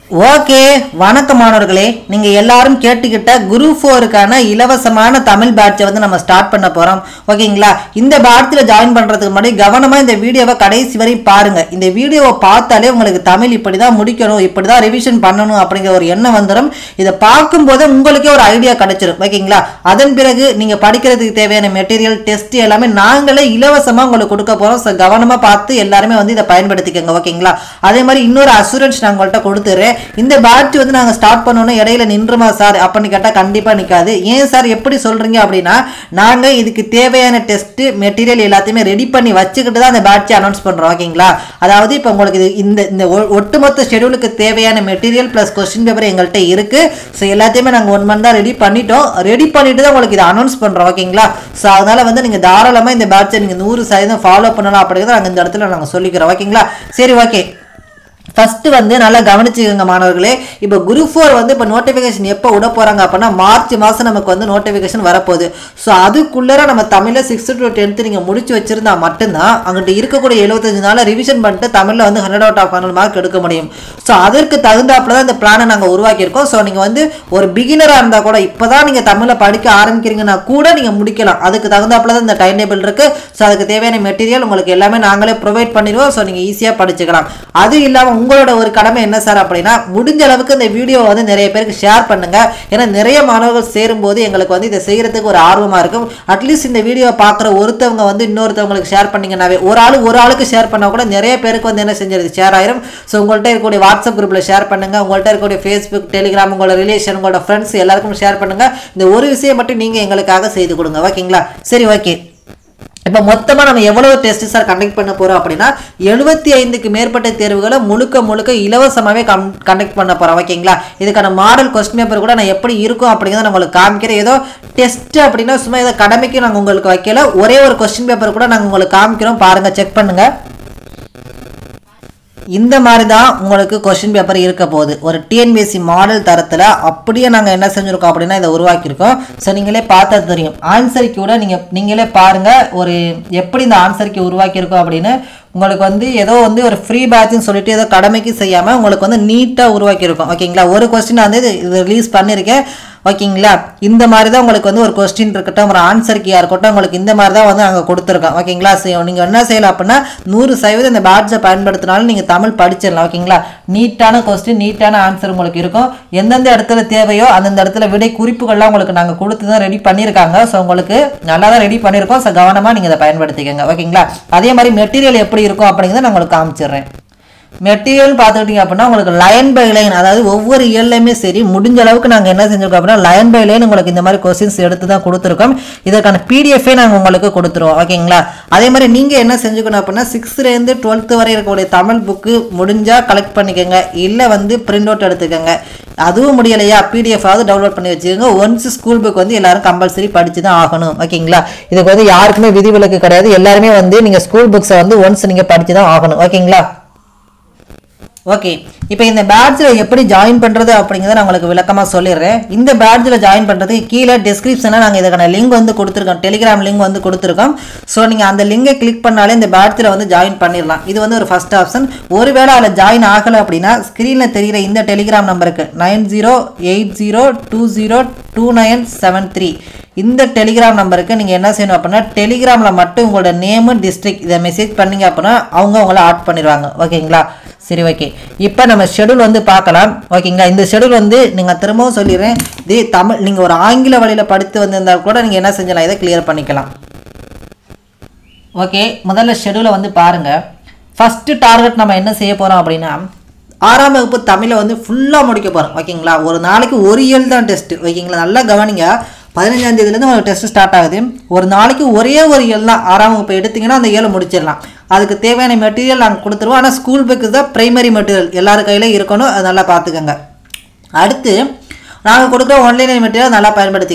Okay வணக்கம் மாணவர்களே நீங்க எல்லாரும் கேட்டுக்கிட்ட குரு ஃபோருக்கான இலவசமான தமிழ் பேட்சை வந்து நம்ம ஸ்டார்ட் பண்ண போறோம் ஓகேங்களா இந்த பேட்சில் ஜாயின் பண்றதுக்கு முன்னாடி கவனமா இந்த வீடியோவை கடைசி வரை பாருங்க இந்த வீடியோவை பார்த்தாலே உங்களுக்கு தமிழ் இப்படி தான் முடிக்கணும் இப்படி தான் ரிவிஷன் பண்ணணும் அப்படிங்கிற ஒரு எண்ணம் வந்துடும் இதை பார்க்கும்போது உங்களுக்கே ஒரு ஐடியா கிடைச்சிடும் ஓகேங்களா அதன் பிறகு நீங்க படிக்கிறதுக்கு தேவையான மெட்டீரியல் டெஸ்ட் எல்லாமே நாங்களே இலவசமா உங்களுக்கு கொடுக்க போறோம் ஸோ கவனமா பார்த்து எல்லாருமே வந்து இதை பயன்படுத்திக்கோங்க ஓகேங்களா அதே மாதிரி இன்னொரு அசூரன்ஸ் நான் உங்கள்கிட்ட கொடுத்துறேன் இந்த பேட்ச் வந்து நாங்கள் ஸ்டார்ட் பண்ணோன்னே இடையில நின்றுமா சார் அப்படின்னு கேட்டால் கண்டிப்பாக நிற்காது ஏன் சார் எப்படி சொல்கிறீங்க அப்படின்னா நாங்கள் இதுக்கு தேவையான டெஸ்ட் மெட்டீரியல் எல்லாத்தையுமே ரெடி பண்ணி வச்சுக்கிட்டு தான் அந்த பேட்சை அனௌன்ஸ் பண்ணுறோம் ஓகேங்களா அதாவது இப்போ உங்களுக்கு இது இந்த இந்த ஒ- ஒட்டுமொத்த ஷெடியூலுக்கு தேவையான மெட்டீரியல் ப்ளஸ் கொஸ்டின் பேப்பர் எங்கள்கிட்ட இருக்குது ஸோ எல்லாத்தையுமே நாங்கள் ஒன் மந்த் தான் ரெடி பண்ணிட்டோம் ரெடி பண்ணிட்டு தான் உங்களுக்கு இதை அனௌன்ஸ் பண்ணுறோம் ஓகேங்களா ஸோ அதனால் வந்து நீங்கள் தாராளமாக இந்த பேட்சை நீங்கள் நூறு சதவீதம் ஃபாலோ பண்ணலாம் அப்படிங்கிறத நாங்கள் இந்த இடத்துல நாங்கள் சொல்லிக்கிறோம் ஓகேங்களா சரி ஓகே ஃபர்ஸ்ட் வந்து நல்லா கவனிச்சுக்கோங்க மாணவர்களே இப்போ குரூப் ஃபோர் வந்து இப்போ நோட்டிஃபிகேஷன் எப்போ விட போகிறாங்க அப்படின்னா மார்ச் மாதம் நமக்கு வந்து நோட்டிஃபிகேஷன் வரப்போகுது ஸோ அதுக்குள்ளே நம்ம தமிழில் சிக்ஸ்த்து டு டென்த்து நீங்கள் முடிச்சு வச்சிருந்தா மட்டும்தான் அங்கிட்ட இருக்கக்கூடிய எழுபத்தஞ்சு நாளில் ரிவிஷன் பண்ணிட்டு தமிழில் வந்து hundred out of hundred mark எடுக்க முடியும் ஸோ அதற்கு தகுந்தாப்புல தான் இந்த பிளானை நாங்கள் உருவாக்கியிருக்கோம் ஸோ நீங்கள் வந்து ஒரு பிகினராக இருந்தால் கூட இப்போ தான் நீங்கள் தமிழில் படிக்க ஆரம்பிக்கிறீங்கன்னா கூட நீங்கள் முடிக்கலாம் அதுக்கு தகுந்தாப்புல தான் இந்த டைம் டேபிள் இருக்குது ஸோ அதுக்கு தேவையான மெட்டீரியல் உங்களுக்கு எல்லாமே நாங்களே ப்ரொவைட் பண்ணிடுவோம் ஸோ நீங்கள் ஈஸியாக படிச்சுக்கலாம் அது இல்லாமல் உங்களோட ஒரு கடமை என்ன சார் அப்படின்னா முடிஞ்ச அளவுக்கு இந்த வீடியோவை வந்து நிறைய பேருக்கு ஷேர் பண்ணுங்க ஏன்னா நிறைய மாணவர்கள் சேரும்போது எங்களுக்கு வந்து இதை செய்யறதுக்கு ஒரு ஆர்வமாக இருக்கும் அட்லீஸ்ட் இந்த வீடியோவை பார்க்குற ஒருத்தவங்க வந்து இன்னொருத்தவங்களுக்கு ஷேர் பண்ணீங்கன்னாவே ஒரு ஆள் ஒரு ஆளுக்கு ஷேர் பண்ணால் கூட நிறைய பேருக்கு வந்து என்ன செஞ்சிருது ஷேர் ஆயிரும் ஸோ உங்கள்கிட்ட இருக்கக்கூடிய வாட்ஸ்அப் குரூப்பில் ஷேர் பண்ணுங்க உங்கள்கிட்ட இருக்கக்கூடிய ஃபேஸ்புக் டெலிகிராம் உங்களோட ரிலேஷன் உங்களோட ஃப்ரெண்ட்ஸ் எல்லாருக்கும் ஷேர் பண்ணுங்க இந்த ஒரு விஷயம் மட்டும் நீங்கள் எங்களுக்காக செய்து கொடுங்க ஓகேங்களா சரி ஓகே இப்போ மொத்தமாக நம்ம எவ்வளவு டெஸ்ட் சார் கண்டக்ட் பண்ண போகிறோம் அப்படின்னா எழுபத்தி ஐந்துக்கு மேற்பட்ட தேர்வுகளை முழுக்க முழுக்க இலவசமாகவே கம் கண்டக்ட் பண்ண போகிறோம் ஓகேங்களா இதுக்கான மாடல் கொஸ்டின் பேப்பர் கூட நான் எப்படி இருக்கும் அப்படிங்கிறத நான் உங்களுக்கு காமிக்கிறேன் ஏதோ டெஸ்ட் அப்படின்னா சும்மா ஏதோ கடமைக்கு நாங்கள் உங்களுக்கு வைக்கல ஒரே ஒரு கொஸ்டின் பேப்பர் கூட நாங்கள் உங்களுக்கு காமிக்கிறோம் பாருங்கள் செக் பண்ணுங்கள் இந்த மாதிரி தான் உங்களுக்கு கொஷின் பேப்பர் இருக்க போகுது ஒரு டிஎன்பிஎஸ்சி மாடல் தரத்தில் அப்படியே நாங்கள் என்ன செஞ்சுருக்கோம் அப்படின்னா இதை உருவாக்கியிருக்கோம் ஸோ நீங்களே பார்த்தா தெரியும் ஆன்சர் கூட நீங்கள் நீங்களே பாருங்கள் ஒரு எப்படி இந்த ஆன்சர் கீ உருவாக்கியிருக்கோம் அப்படின்னு உங்களுக்கு வந்து ஏதோ வந்து ஒரு ஃப்ரீ பேட்ச்னு சொல்லிட்டு ஏதோ கடமைக்கு செய்யாமல் உங்களுக்கு வந்து நீட்டாக உருவாக்கியிருக்கோம் ஓகேங்களா ஒரு கொஸ்டின் வந்து இது- இது ரிலீஸ் பண்ணியிருக்கேன் ஓகேங்களா இந்த மாதிரி தான் உங்களுக்கு வந்து ஒரு கொஸ்டின் இருக்கட்டும் ஒரு ஆன்சர் கீயாக இருக்கட்டும் உங்களுக்கு இந்த மாதிரி தான் வந்து நாங்கள் கொடுத்துருக்கோம் ஓகேங்களா ஸோ நீங்கள் என்ன செய்யலாம் அப்படின்னா நூறு சதவீதம் இந்த பேட்சை பயன்படுத்தினாலும் நீங்கள் தமிழ் படிச்சிடலாம் ஓகேங்களா நீட்டான கொஸ்டின் நீட்டான ஆன்சர் உங்களுக்கு இருக்கும் எந்தெந்த இடத்துல தேவையோ அந்தந்த இடத்துல விடை குறிப்புகள்லாம் உங்களுக்கு நாங்கள் கொடுத்து தான் ரெடி பண்ணியிருக்காங்க ஸோ உங்களுக்கு நல்லா தான் ரெடி பண்ணியிருக்கோம் ஸோ கவனமாக நீங்கள் இதை பயன்படுத்திக்கோங்க ஓகேங்களா அதே மாதிரி மெட்டீரியல் எப்படி இருக்கும் அப்படிங்கிறத நான் உங்களுக்கு காமிச்சிடுறேன் மெட்டீரியல் பார்த்துக்கிட்டிங்க அப்படின்னா உங்களுக்கு லைன் பை லைன் அதாவது ஒவ்வொரு இயர்லையுமே சரி முடிஞ்ச அளவுக்கு நாங்கள் என்ன செஞ்சிருக்கோம் அப்படின்னா லைன் பை லைன் உங்களுக்கு இந்த மாதிரி கொஸ்டின்ஸ் எடுத்து தான் கொடுத்துருக்கோம் இதற்கான பிடிஎஃபே நாங்கள் உங்களுக்கு கொடுத்துருவோம் ஓகேங்களா அதே மாதிரி நீங்கள் என்ன செஞ்சுக்கணும் அப்படின்னா சிக்ஸ்த்லேருந்து டுவெல்த்து வரை இருக்கக்கூடிய தமிழ் புக்கு முடிஞ்சால் கலெக்ட் பண்ணிக்கோங்க இல்லை வந்து பிரிண்ட் அவுட் எடுத்துக்கோங்க அதுவும் முடியலையா பிடிஎஃப் ஆவது டவுன்லோட் பண்ணி வச்சுக்கோங்க ஒன்ஸ் ஸ்கூல் புக் வந்து எல்லாரும் கம்பல்சரி படிச்சு தான் ஆகணும் ஓகேங்களா இதுக்கு வந்து யாருக்குமே விதிவிலக்கு கிடையாது எல்லாருமே வந்து நீங்கள் ஸ்கூல் புக்ஸை வந்து ஒன்ஸ் நீங்கள் படிச்சு தான் ஆகணும் ஓகேங்களா ஓகே இப்போ இந்த பேட்சில் எப்படி ஜாயின் பண்ணுறது அப்படிங்கிறத நான் உங்களுக்கு விளக்கமாக சொல்லிடுறேன் இந்த பேட்சில் ஜாயின் பண்ணுறதுக்கு கீழே டிஸ்கிரிப்ஷனில் நாங்கள் இதுக்கான லிங்க் வந்து கொடுத்துருக்கோம் டெலிகிராம் லிங்க் வந்து கொடுத்துருக்கோம் ஸோ நீங்கள் அந்த லிங்கை கிளிக் பண்ணாலே இந்த பேட்சில் வந்து ஜாயின் பண்ணிடலாம் இது வந்து ஒரு ஃபஸ்ட் ஆப்ஷன் ஒருவேளை அதில் ஜாயின் ஆகலை அப்படின்னா ஸ்க்ரீனில் தெரிகிற இந்த டெலிகிராம் நம்பருக்கு nine zero eight zero two zero two nine seven three இந்த டெலிகிராம் நம்பருக்கு நீங்கள் என்ன செய்யணும் அப்படின்னா டெலிகிராமில் மட்டும் உங்களோட நேமு டிஸ்ட்ரிக்ட் இதை மெசேஜ் பண்ணீங்க அப்படின்னா அவங்க உங்களை ஆட் பண்ணிடுவாங்க ஓகேங்களா சரி ஓகே இப்போ நம்ம ஷெடியூல் வந்து பார்க்கலாம் ஓகேங்களா இந்த ஷெடியூல் வந்து நீங்கள் திரும்பவும் சொல்லிடுறேன் இது தமிழ் நீங்கள் ஒரு ஆங்கில வழியில் படித்து வந்திருந்தால் கூட நீங்கள் என்ன செஞ்சலாம் இதை கிளியர் பண்ணிக்கலாம் ஓகே முதல்ல ஷெடியூலை வந்து பாருங்கள் ஃபஸ்ட்டு டார்கெட் நம்ம என்ன செய்ய போகிறோம் அப்படின்னா ஆறாம் வகுப்பு தமிழை வந்து ஃபுல்லாக முடிக்க போகிறோம் ஓகேங்களா ஒரு நாளைக்கு ஒரு இயல் தான் டெஸ்ட்டு ஓகேங்களா நல்லா கவனிங்க பதினஞ்சாம் தேதியிலேருந்து உங்களுக்கு டெஸ்ட் ஸ்டார்ட் ஆகுது ஒரு நாளைக்கு ஒரே ஒரு இயல் தான் ஆறாம் வகுப்பு எடுத்தீங்கன்னா அந்த இயலை முடிச்சிடலாம் அதுக்கு தேவையான மெட்டீரியல் நாங்கள் கொடுத்துருவோம் ஆனால் ஸ்கூல் புக்கு தான் ப்ரைமரி மெட்டீரியல் எல்லார் கையிலையும் இருக்கணும் அது நல்லா பார்த்துக்கோங்க அடுத்து நாங்கள் கொடுக்குற ஒன்லைன் மெட்டீரியல் நல்லா பயன்படுத்திக்கோங்க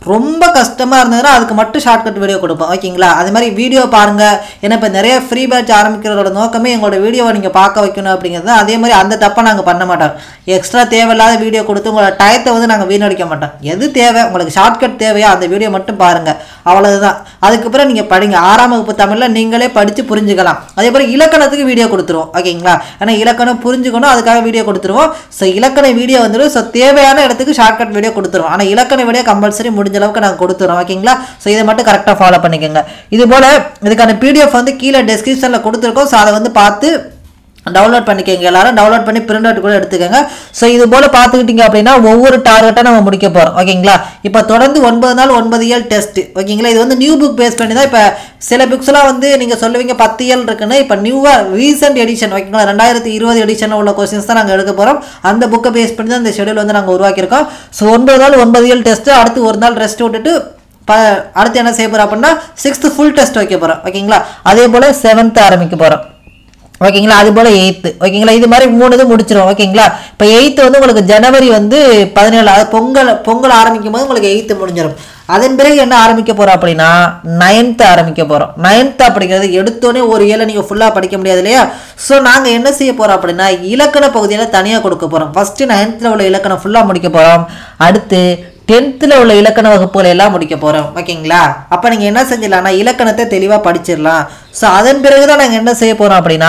ரொம்ப கஷ்டமாக இருந்ததுன்னா அதுக்கு மட்டும் ஷார்ட்கட் வீடியோ கொடுப்போம் ஓகேங்களா அது மாதிரி வீடியோ பாருங்கள் ஏன்னா இப்போ நிறைய ஃப்ரீ பேட்ச் ஆரம்பிக்கிறதோட நோக்கமே எங்களோட வீடியோவை நீங்கள் பார்க்க வைக்கணும் அப்படிங்கிறது தான். அதே மாதிரி அந்த தப்பை நாங்கள் பண்ண மாட்டோம் எக்ஸ்ட்ரா தேவையில்லாத வீடியோ கொடுத்து உங்களோட டயத்தை வந்து நாங்கள் வீணடிக்க மாட்டோம் எது தேவை உங்களுக்கு ஷார்ட்கட் தேவையோ அந்த வீடியோ மட்டும் பாருங்கள் அவ்வளவுதான் அதுக்கப்புறம் நீங்கள் படிங்க ஆறாம் வகுப்பு தமிழில் நீங்களே படித்து புரிஞ்சுக்கலாம் அதே மாதிரி இலக்கணத்துக்கு வீடியோ கொடுத்துருவோம் ஓகேங்களா ஏன்னா இலக்கணம் புரிஞ்சுக்கணும் அதுக்காக வீடியோ கொடுத்துருவோம் ஸோ இலக்கண வீடியோ வந்துடும் ஸோ தேவையான இடத்துக்கு ஷார்ட்கட் வீடியோ கொடுத்துருவோம் ஆனால் இலக்கண வீடியோ கம்பல்சரி முடிஞ்ச அளவுக்கு நாங்கள் கொடுத்துறோம் ஓகேங்களா ஸோ இதை மட்டும் கரெக்டாக ஃபாலோ பண்ணிக்கோங்க இது போல் இதுக்கான பிடிஎஃப் வந்து கீழே டெஸ்கிரிப்ஷனில் கொடுத்துருக்கோம் ஸோ அதை வந்து பார்த்து டவுன்லோட் பண்ணிக்கோங்க எல்லாரும் டவுன்லோட் பண்ணி பிரிண்ட் அவுட் கூட எடுத்துக்கோங்க ஸோ இது போல் பார்த்துக்கிட்டீங்க அப்படின்னா ஒவ்வொரு டார்கெட்டாக நம்ம முடிக்க போகிறோம் ஓகேங்களா இப்போ தொடர்ந்து ஒன்பது நாள் ஒன்பது இயல் டெஸ்ட் ஓகேங்களா இது வந்து நியூ புக் பேஸ் பண்ணி தான் இப்போ சில புக்ஸ்லாம் வந்து நீங்கள் சொல்லுவீங்க பத்து இயல் இருக்குன்னு இப்போ நியூவாக ரீசெண்ட் எடிஷன் ஓகேங்களா ரெண்டாயிரத்தி இருபது எடிஷன் உள்ள கொஸ்டின்ஸ் தான் நாங்கள் எடுக்க போகிறோம் அந்த புக்கை பேஸ் பண்ணி தான் இந்த ஷெடியூல் வந்து நாங்கள் உருவாக்கியிருக்கோம் ஸோ ஒன்பது நாள் ஒன்பது இயல் டெஸ்ட்டு அடுத்து ஒரு நாள் ரெஸ்ட் விட்டுட்டு ப அடுத்து என்ன செய்ய போகிறோம் அப்படின்னா சிக்ஸ்த்து ஃபுல் டெஸ்ட் வைக்க போகிறோம் ஓகேங்களா அதே போல் செவன்த்து ஆரம்பிக்க போகிறோம் ஓகேங்களா அது போல் எயித்து ஓகேங்களா இது மாதிரி மூணு இது முடிச்சிடும் ஓகேங்களா இப்போ எயித்து வந்து உங்களுக்கு ஜனவரி வந்து பதினேழு அதாவது பொங்கல் பொங்கல் ஆரம்பிக்கும் போது உங்களுக்கு எயித்து முடிஞ்சிடும் அதன் பிறகு என்ன ஆரம்பிக்க போகிறோம் அப்படின்னா நைன்த்து ஆரம்பிக்க போகிறோம் நைன்த்து அப்படிங்கிறது எடுத்தோடனே ஒரு ஏழை நீங்கள் ஃபுல்லாக படிக்க முடியாது இல்லையா ஸோ நாங்கள் என்ன செய்ய போகிறோம் அப்படின்னா இலக்கண பகுதியில் தனியாக கொடுக்க போகிறோம் ஃபஸ்ட்டு நைன்த்தில் உள்ள இலக்கணம் ஃபுல்லாக முடிக்க போகிறோம் அடுத்து டென்த்தில் உள்ள இலக்கண வகுப்புகளை எல்லாம் முடிக்க போகிறோம் ஓகேங்களா அப்போ நீங்கள் என்ன செஞ்சிடலாம்னா இலக்கணத்தை தெளிவாக படிச்சிடலாம் ஸோ அதன் பிறகு தான் நாங்கள் என்ன செய்ய போகிறோம் அப்படின்னா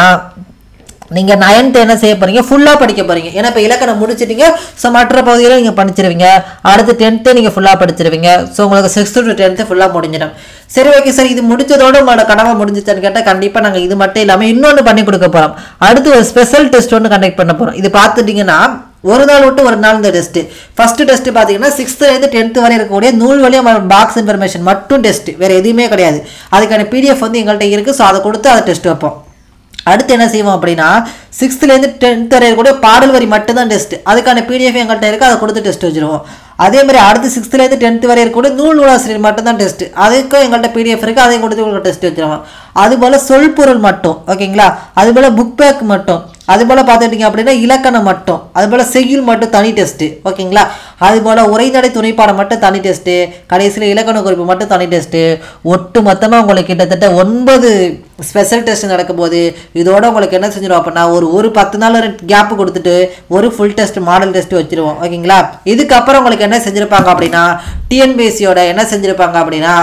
நீங்கள் நைன்த்து என்ன செய்ய போகிறீங்க ஃபுல்லாக படிக்க போகிறீங்க ஏன்னா இப்போ இலக்கணம் முடிச்சிட்டீங்க ஸோ மற்ற பகுதியில் நீங்கள் படிச்சிருவீங்க அடுத்து டென்த்து நீங்கள் ஃபுல்லாக படிச்சிருவீங்க ஸோ உங்களுக்கு சிக்ஸ்த்து டு டென்த்து ஃபுல்லாக முடிஞ்சிடும் சரி ஓகே சார் இது முடிச்சதோட உங்களோட கனவை முடிஞ்சிச்சான்னு கேட்டால் கண்டிப்பாக நாங்கள் இது மட்டும் இல்லாமல் இன்னொன்று பண்ணி கொடுக்க போகிறோம் அடுத்து ஒரு ஸ்பெஷல் டெஸ்ட் ஒன்று கண்டக்ட் பண்ண போகிறோம் இது பார்த்துட்டிங்கன்னா ஒரு நாள் விட்டு ஒரு நாள் இந்த டெஸ்ட் ஃபர்ஸ்ட் டெஸ்ட் பார்த்தீங்கன்னா சிக்ஸ்த்துலேருந்து டென்த்து வரை இருக்கக்கூடிய நூல் வழியாக பாக்ஸ் இன்ஃபர்மேஷன் மட்டும் டெஸ்ட் வேறு எதுவுமே கிடையாது அதுக்கான பிடிஎஃப் வந்து எங்கள்கிட்ட இருக்குது ஸோ அதை கொடுத்து அதை டெஸ்ட் வைப்போம் அடுத்து என்ன செய்வோம் அப்படின்னா சிக்ஸ்த்துலேருந்து டென்த் வரை கூட பாடல் வரி மட்டும்தான் டெஸ்ட் அதுக்கான பிடிஎஃப் எங்கள்கிட்ட இருக்குது அதை கொடுத்து டெஸ்ட் வச்சிருவோம் அதே மாதிரி அடுத்து சிக்ஸ்த்துலேருந்து டென்த் வரை இருக்கக்கூடிய நூல் நூலாசிரியர் மட்டும்தான் டெஸ்ட் அதுக்கும் எங்கள்கிட்ட பிடிஎஃப் இருக்குது அதையும் கொடுத்து உங்களுக்கு டெஸ்ட் வச்சிருவோம் அதுபோல் சொல்பொருள் மட்டும் ஓகேங்களா அதுபோல் புக் பேக் மட்டும் அதுபோல் பார்த்துக்கிட்டிங்க அப்படின்னா இலக்கணம் மட்டும் அதுபோல் செய்யுள் மட்டும் தனி டெஸ்ட்டு ஓகேங்களா அதுபோல் உரைநடை துணைப்பாடம் மட்டும் தனி டெஸ்ட்டு கடைசியில் இலக்கண குறிப்பு மட்டும் தனி டெஸ்ட்டு ஒட்டு மொத்தமாக உங்களுக்கு கிட்டத்தட்ட ஒன்பது ஸ்பெஷல் டெஸ்ட் நடக்கும் போது இதோட உங்களுக்கு என்ன செஞ்சிடும் அப்படின்னா ஒரு ஒரு பத்து நாள் கேப் கொடுத்துட்டு ஒரு ஃபுல் டெஸ்ட் மாடல் டெஸ்ட் வச்சிருவோம் ஓகேங்களா இதுக்கப்புறம் உங்களுக்கு என்ன செஞ்சுருப்பாங்க அப்படின்னா டிஎன்பிஎஸ்சியோட என்ன செஞ்சுருப்பாங்க அப்படின்னா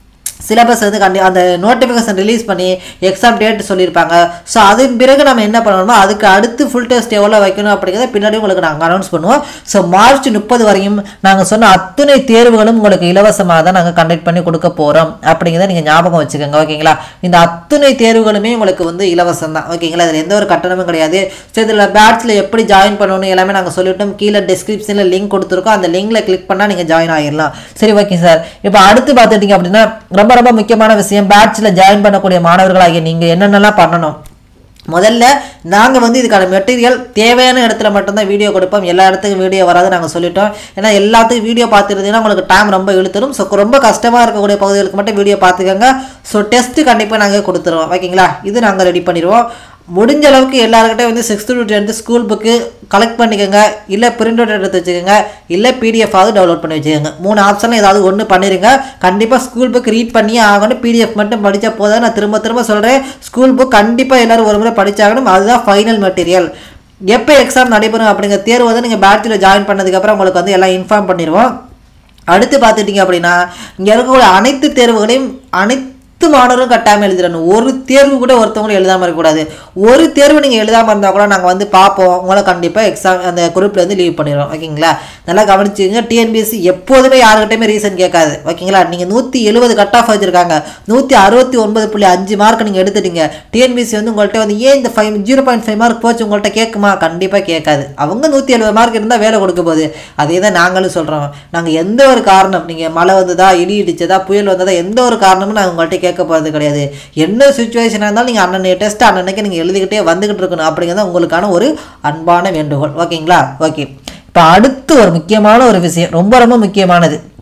சிலபஸ் வந்து கண்டி அந்த நோட்டிஃபிகேஷன் ரிலீஸ் பண்ணி எக்ஸாம் டேட் சொல்லியிருப்பாங்க ஸோ அதன் பிறகு நம்ம என்ன பண்ணணுமோ அதுக்கு அடுத்து ஃபுல் டெஸ்ட் எவ்வளோ வைக்கணும் அப்படிங்கிறத பின்னாடி உங்களுக்கு நாங்கள் அனௌன்ஸ் பண்ணுவோம் ஸோ மார்ச் முப்பது வரையும் நாங்கள் சொன்ன அத்தனை தேர்வுகளும் உங்களுக்கு இலவசமாக தான் நாங்கள் கண்டக்ட் பண்ணி கொடுக்க போகிறோம் அப்படிங்கிறத நீங்கள் ஞாபகம் வச்சுக்கோங்க ஓகேங்களா இந்த அத்தனை தேர்வுகளுமே உங்களுக்கு வந்து இலவசம் தான் ஓகேங்களா இதில் எந்த ஒரு கட்டணமும் கிடையாது ஸோ இதில் பேட்ச்சில் எப்படி ஜாயின் பண்ணணும் எல்லாமே நாங்கள் சொல்லிட்டோம் கீழே டிஸ்கிரிப்ஷனில் லிங்க் கொடுத்துருக்கோம் அந்த லிங்கில் கிளிக் பண்ணால் நீங்கள் ஜாயின் ஆகிடலாம் சரி ஓகே சார் இப்போ அடுத்து பார்த்துட்டிங்க அப்படின்னா ரொம்ப ரொம்ப முக்கியமான விஷயம் பேட்ச்சில் ஜாயின் பண்ணக்கூடிய மாணவர்களாகிய நீங்கள் என்னென்னலாம் பண்ணணும் முதல்ல நாங்கள் வந்து இதுக்கான மெட்டீரியல் தேவையான இடத்துல மட்டும்தான் வீடியோ கொடுப்போம் எல்லா இடத்துக்கும் வீடியோ வராது நாங்கள் சொல்லிட்டோம் ஏன்னா எல்லாத்துக்கும் வீடியோ பார்த்துருந்தீங்கன்னா உங்களுக்கு டைம் ரொம்ப இழுத்துரும் ஸோ ரொம்ப கஷ்டமாக இருக்கக்கூடிய பகுதிகளுக்கு மட்டும் வீடியோ பார்த்துக்கோங்க ஸோ டெஸ்ட்டு கண்டிப்பாக நாங்கள் கொடுத்துருவோம் ஓகேங்களா இது நாங்கள் ரெடி பண்ணிடுவோம் முடிஞ்ச அளவுக்கு எல்லாருக்கிட்டே வந்து sixth to tenth school book collect பண்ணிக்கோங்க இல்லை பிரிண்ட் அவுட் எடுத்து வச்சுக்கோங்க இல்லை பிடிஎஃபாவது டவுன்லோட் பண்ணி வச்சுக்கோங்க மூணு ஆப்ஷனில் ஏதாவது ஒன்று பண்ணிடுங்க கண்டிப்பாக ஸ்கூல் புக் ரீட் பண்ணி ஆகணும் பிடிஎஃப் மட்டும் படித்தா போதும் நான் திரும்ப திரும்ப சொல்கிறேன் ஸ்கூல் புக் கண்டிப்பாக எல்லோரும் ஒரு முறை படித்தாகணும் அதுதான் ஃபைனல் மெட்டீரியல் எப்போ எக்ஸாம் நடைபெறும் அப்படிங்கிற தேர்வு வந்து நீங்கள் பேட்சில் ஜாயின் பண்ணதுக்கப்புறம் உங்களுக்கு வந்து எல்லாம் இன்ஃபார்ம் பண்ணிடுவோம் அடுத்து பார்த்துட்டிங்க அப்படின்னா இங்கே இருக்கக்கூடிய அனைத்து தேர்வுகளையும் அனைத்து பத்து மாணவரும் கட்டாமல் எழுதிடணும் ஒரு தேர்வு கூட ஒருத்தவங்களும் எழுதாமல் இருக்கக்கூடாது ஒரு தேர்வு நீங்கள் எழுதாமல் இருந்தால் கூட நாங்கள் வந்து பார்ப்போம் உங்களை கண்டிப்பாக எக்ஸாம் அந்த குரூப்பில் வந்து லீவ் பண்ணிடுவோம் ஓகேங்களா நல்லா கவனிச்சுங்க டிஎன்பிஎஸ்சி எப்போதுமே யாருக்கிட்டையுமே ரீசன் கேட்காது ஓகேங்களா நீங்கள் நூற்றி எழுபது கட் ஆஃப் வச்சுருக்காங்க நூற்றி அறுபத்தி ஒன்பது புள்ளி அஞ்சு மார்க் நீங்கள் எடுத்துட்டீங்க டிஎன்பிஎஸ்சி வந்து உங்கள்கிட்ட வந்து ஏன் இந்த five zero point five mark போச்சு உங்கள்கிட்ட கேட்குமா கண்டிப்பாக கேட்காது அவங்க நூற்றி எழுபது மார்க் இருந்தால் வேலை கொடுக்க போகுது அதே தான் நாங்களும் சொல்கிறோம் நாங்கள் எந்த ஒரு காரணம் நீங்கள் மழை வந்ததா இடி இடிச்சதா புயல் வந்ததா எந்த ஒரு காரணமும் நாங்கள் உங்கள்கிட்ட கேட்க போகிறது கிடையாது என்ன சுச்சுவேஷனாக இருந்தாலும் நீங்கள் அண்ணன் டெஸ்ட் அண்ணனுக்கு நீங்கள் எழுதிக்கிட்டே வந்துக்கிட்டு இருக்கணும் அப்படிங்கிறது உங்களுக்கான ஒரு அன்பான வேண்டுகோள் ஓகேங்களா ஓகே இப்போ அடுத்து ஒரு முக்கியமான ஒரு விஷயம் ரொம்ப ரொம்ப முக்கியமானது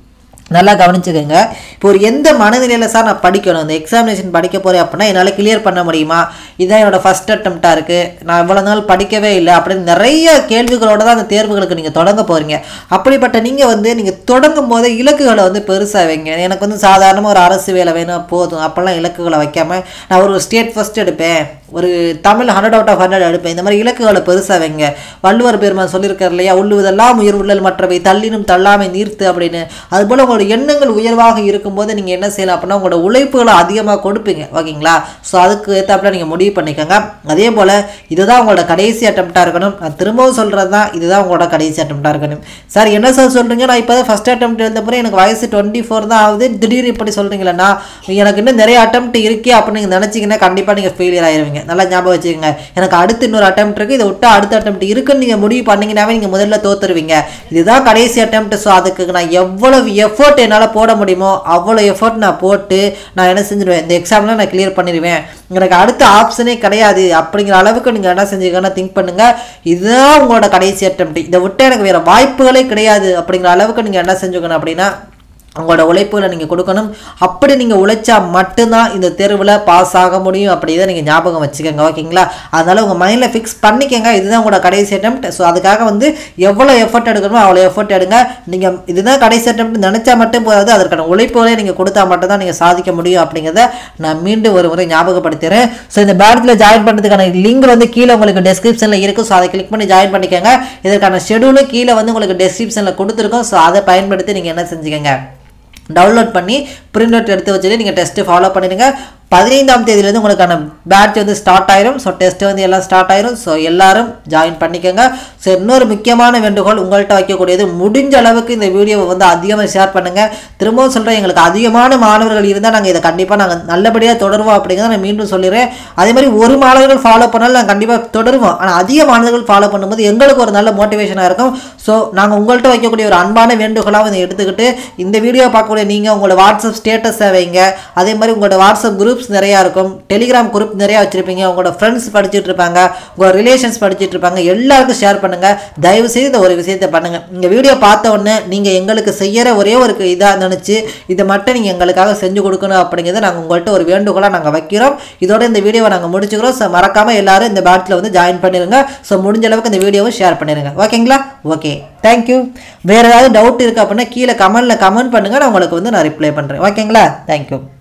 நல்லா கவனிச்சுக்கோங்க இப்போ ஒரு எந்த மனநிலையில் சார் நான் படிக்கணும் இந்த எக்ஸாமினேஷன் படிக்க போகிறேன் அப்படின்னா என்னால் கிளியர் பண்ண முடியுமா இதுதான் என்னோட ஃபஸ்ட் அட்டம்ப்டாக இருக்குது நான் இவ்வளோ நாள் படிக்கவே இல்லை அப்படின்னு நிறைய கேள்விகளோட தான் அந்த தேர்வுகளுக்கு நீங்கள் தொடங்க போகிறீங்க அப்படிப்பட்ட நீங்கள் வந்து நீங்கள் தொடங்கும் போதே இலக்குகளை வந்து பெருசாக வைங்க எனக்கு வந்து சாதாரணமாக ஒரு அரசு வேலை வேணும் போதும் அப்போல்லாம் இலக்குகளை வைக்காம நான் ஒரு ஸ்டேட் ஃபஸ்ட் எடுப்பேன் ஒரு Tamil hundred out of hundred எடுப்பேன் இந்த மாதிரி இலக்குகளை பெருசாக வைங்க வள்ளுவர் பெருமான் சொல்லியிருக்கார் இல்லையா உள்ளுவதெல்லாம் உயிர் உள்ளல் மற்றவை தள்ளினும் தள்ளாமை நீர்த்து அப்படின்னு அதுபோல் உங்களோட எண்ணங்கள் உயர்வாக இருக்கும்போது நீங்கள் என்ன செய்யலாம் அப்படின்னா உங்களோட உழைப்புகளை அதிகமாக கொடுப்பீங்க ஓகேங்களா ஸோ அதுக்கு ஏற்றாப்புல நீங்கள் முடிவு பண்ணிக்கோங்க அதே போல் இதுதான் உங்களோட கடைசி அட்டம்ப்டாக இருக்கணும் நான் திரும்பவும் சொல்கிறது தான் இதுதான் உங்களோட கடைசி அட்டம்ப்டாக இருக்கணும் சார் என்ன சார் சொல்கிறீங்க நான் இப்போ தான் ஃபஸ்ட் அட்டம்ப்ட் எழுந்த பிறகு எனக்கு வயசு டுவெண்ட்டி ஃபோர் தான் ஆகுது திடீர்னு இப்படி சொல்கிறீங்களா எனக்கு இன்னும் நிறைய அட்டம்ப்ட் இருக்கே அப்படின்னு நீங்கள் நினச்சிங்கன்னா கண்டிப்பாக நீங்கள் ஃபெயிலியர் ஆயிருவீங்க நல்லா ஞாபகம் வச்சுக்கோங்க எனக்கு அடுத்து இன்னொரு அட்டம்ப்ட் இருக்குது இதை விட்டு அடுத்த அட்டம்ப்ட் இருக்குன்னு நீங்கள் முடிவு பண்ணீங்கன்னாவே நீங்கள் முதல்ல தோத்துருவீங்க இதுதான் கடைசி அட்டம்ப்ட் ஸோ அதுக்கு நான் எவ்வளவு எஃபோர்ட் என்னால் போட முடியுமோ அவ்வளோ எஃபோர்ட் நான் போட்டு நான் என்ன செஞ்சிடுவேன் இந்த எக்ஸாம்லாம் நான் கிளியர் பண்ணிடுவேன் எனக்கு அடுத்த ஆப்ஷனே கிடையாது அப்படிங்கிற அளவுக்கு நீங்கள் என்ன செஞ்சுக்கன்னா திங்க் பண்ணுங்கள் இதுதான் உங்களோட கடைசி அட்டம்ப்ட் இதை விட்டு எனக்கு வேறு வாய்ப்புகளே கிடையாது அப்படிங்கிற அளவுக்கு நீங்கள் என்ன செஞ்சுக்கணும் அப்படின்னா உங்களோட உழைப்புகளை நீங்கள் கொடுக்கணும் அப்படி நீங்கள் உழைச்சா மட்டும்தான் இந்த தேர்வில் பாஸ் ஆக முடியும் அப்படி இதை நீங்கள் ஞாபகம் வச்சுக்கோங்க ஓகேங்களா அதனால் உங்கள் மைண்டில் ஃபிக்ஸ் பண்ணிக்கங்க இதுதான் உங்களோட கடைசி அட்டம்ப்ட் ஸோ அதுக்காக வந்து எவ்வளோ எஃபர்ட் எடுக்கணுமோ அவ்வளோ எஃபர்ட் எடுங்க நீங்கள் இதுதான் கடைசி அட்டம்ப்ட் நினச்சா மட்டும் போதாது அதற்கான உழைப்புகளை நீங்கள் கொடுத்தா மட்டும் தான் நீங்கள் சாதிக்க முடியும் அப்படிங்கிறத நான் மீண்டும் ஒரு முறை ஞாபகப்படுத்துகிறேன் ஸோ இந்த பேட்சில் ஜாயின் பண்ணுறதுக்கான லிங்க் வந்து கீழே உங்களுக்கு டெஸ்கிரிப்ஷனில் இருக்கும் ஸோ அதை கிளிக் பண்ணி ஜாயின் பண்ணிக்கோங்க இதற்கான ஷெடியூலும் கீழே வந்து உங்களுக்கு டெஸ்கிரிப்ஷனில் கொடுத்துருக்கோம் ஸோ அதை பயன்படுத்தி நீங்கள் என்ன செஞ்சுக்கோங்க டவுன்லோட் பண்ணி பிரிண்ட் அவுட் எடுத்து வச்சுட்டு நீங்கள் டெஸ்ட்டு ஃபாலோ பண்ணிடுங்க பதினைந்தாம் தேதியிலேருந்து உங்களுக்கான பேட்ச் வந்து ஸ்டார்ட் ஆயிரும் ஸோ டெஸ்ட் வந்து எல்லாம் ஸ்டார்ட் ஆயிரும் ஸோ எல்லாரும் ஜாயின் பண்ணிக்கோங்க ஸோ இன்னொரு முக்கியமான வேண்டுகோள் உங்கள்கிட்ட வைக்கக்கூடியது முடிஞ்ச அளவுக்கு இந்த வீடியோவை வந்து அதிகமாக ஷேர் பண்ணுங்கள் திரும்பவும் சொல்கிறேன் எங்களுக்கு அதிகமான மாணவர்கள் இருந்தால் நாங்கள் இதை கண்டிப்பாக நாங்கள் நல்லபடியாக தொடருவோம் அப்படிங்கிறத நான் மீண்டும் சொல்லிடுறேன் அதே மாதிரி ஒரு மாணவர்கள் ஃபாலோ பண்ணாலும் நாங்கள் கண்டிப்பாக தொடருவோம் ஆனால் அதிக மாணவர்கள் ஃபாலோ பண்ணும்போது எங்களுக்கு ஒரு நல்ல மோட்டிவேஷனாக இருக்கும் ஸோ நாங்கள் உங்கள்கிட்ட வைக்கக்கூடிய ஒரு அன்பான வேண்டுகோளாக இதை எடுத்துக்கிட்டு இந்த வீடியோ பார்க்கக்கூடிய நீங்கள் உங்களோட வாட்ஸ்அப் ஸ்டேட்டஸை வைங்க அதே மாதிரி உங்களோட வாட்ஸ்அப் குரூப்ஸ் நிறையா இருக்கும் டெலிகிராம் குரூப் நிறையா வச்சுருப்பீங்க உங்களோட ஃப்ரெண்ட்ஸ் படிச்சுட்டு இருப்பாங்க உங்களோட ரிலேஷன்ஸ் படிச்சுட்டு இருப்பாங்க எல்லாருக்கும் ஷேர் பண்ணுங்கள் தயவு செய்து இந்த ஒரு விஷயத்தை பண்ணுங்கள் இந்த வீடியோ பார்த்த உடனே நீங்கள் எங்களுக்கு செய்கிற ஒரே ஒரு இதாக நினச்சி இதை மட்டும் நீங்கள் எங்களுக்காக செஞ்சு கொடுக்கணும் அப்படிங்கிறத நாங்கள் உங்கள்கிட்ட ஒரு வேண்டுகோளாக நாங்கள் வைக்கிறோம் இதோட இந்த வீடியோவை நாங்கள் முடிச்சுக்கிறோம் ஸோ மறக்காமல் எல்லாரும் இந்த பேட்சில் வந்து ஜாயின் பண்ணிடுங்க ஸோ முடிஞ்ச அளவுக்கு இந்த வீடியோவை ஷேர் பண்ணிடுங்க ஓகேங்களா ஓகே தேங்க்யூ வேறு ஏதாவது டவுட் இருக்குது அப்படின்னா கீழே கமெண்ட்டில் கமெண்ட் பண்ணுங்கள் நான் உங்களுக்கு வந்து நான் ரிப்ளை பண்ணுறேன் ஓகேங்களா தேங்க்யூ